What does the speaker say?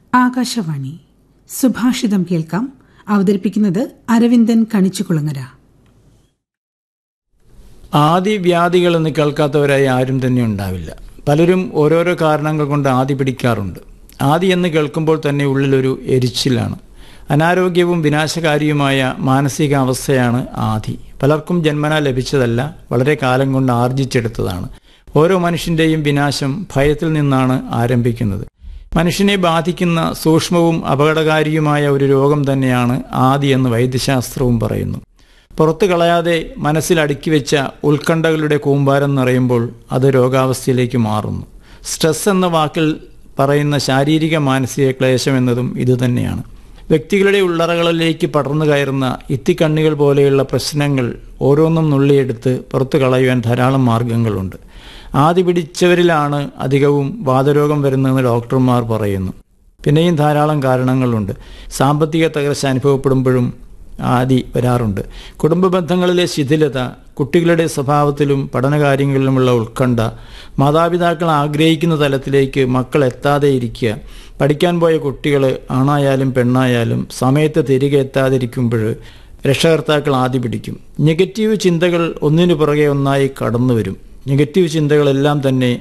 ആകാശവാണി സുഭാഷിതം കേൾക്കാം അവതരിപ്പിക്കുന്നത് അരവിന്ദൻ കണിച്ചുകുളങ്ങര ആദി വ്യാധികളെന്ന് കേൾക്കാത്തവരായി ആരും തന്നെ ഉണ്ടാവില്ല പലരും ഓരോരോ കാരണങ്ങൾ കൊണ്ട് ആദി പിടിക്കാറുണ്ട് ആദി എന്ന് കേൾക്കുമ്പോൾ തന്നെ ഉള്ളിലൊരു എരിച്ചിലാണ് അനാരോഗ്യവും വിനാശകാരിയുമായ മാനസികാവസ്ഥയാണ് ആദി പലർക്കും ജന്മന ലഭിച്ചതല്ല വളരെ കാലം കൊണ്ട് ആർജിച്ചെടുത്തതാണ് ഓരോ മനുഷ്യൻ്റെയും വിനാശം ഭയത്തിൽ നിന്നാണ് ആരംഭിക്കുന്നത് മനുഷ്യനെ ബാധിക്കുന്ന സൂക്ഷ്മവും അപകടകാരിയുമായ ഒരു രോഗം തന്നെയാണ് ആദി എന്ന് വൈദ്യശാസ്ത്രവും പറയുന്നു പുറത്തു കളയാതെ മനസ്സിൽ അടുക്കി വെച്ച ഉത്കണ്ഠകളുടെ കൂമ്പാരം നിറയുമ്പോൾ അത് രോഗാവസ്ഥയിലേക്ക് മാറുന്നു സ്ട്രെസ് എന്ന വാക്കിൽ പറയുന്ന ശാരീരിക മാനസിക ക്ലേശം എന്നതും ഇതുതന്നെയാണ് വ്യക്തികളുടെ ഉള്ളറകളിലേക്ക് പടർന്നു കയറുന്ന ഇത്തിക്കണ്ണികൾ പോലെയുള്ള പ്രശ്നങ്ങൾ ഓരോന്നും നുള്ളിയെടുത്ത് പുറത്തു കളയുവാൻ ധാരാളം മാർഗങ്ങളുണ്ട് ആദ്യ പിടിച്ചവരിലാണ് അധികവും വാതരോഗം വരുന്നതെന്ന് ഡോക്ടർമാർ പറയുന്നു പിന്നെയും ധാരാളം കാരണങ്ങളുണ്ട് സാമ്പത്തിക തകർച്ച അനുഭവപ്പെടുമ്പോഴും ആദി വരാറുണ്ട് കുടുംബ ബന്ധങ്ങളിലെ ശിഥിലത കുട്ടികളുടെ സ്വഭാവത്തിലും പഠനകാര്യങ്ങളിലുമുള്ള ഉത്കണ്ഠ മാതാപിതാക്കൾ ആഗ്രഹിക്കുന്ന തലത്തിലേക്ക് മക്കൾ എത്താതെ ഇരിക്കുക പഠിക്കാൻ പോയ കുട്ടികൾ ആണായാലും പെണ്ണായാലും സമയത്ത് തിരികെ എത്താതിരിക്കുമ്പോൾ രക്ഷകർത്താക്കൾ ആദ്യ പിടിക്കും നെഗറ്റീവ് ചിന്തകൾ ഒന്നിനു പുറകെ ഒന്നായി കടന്നു വരും നെഗറ്റീവ് ചിന്തകളെല്ലാം തന്നെ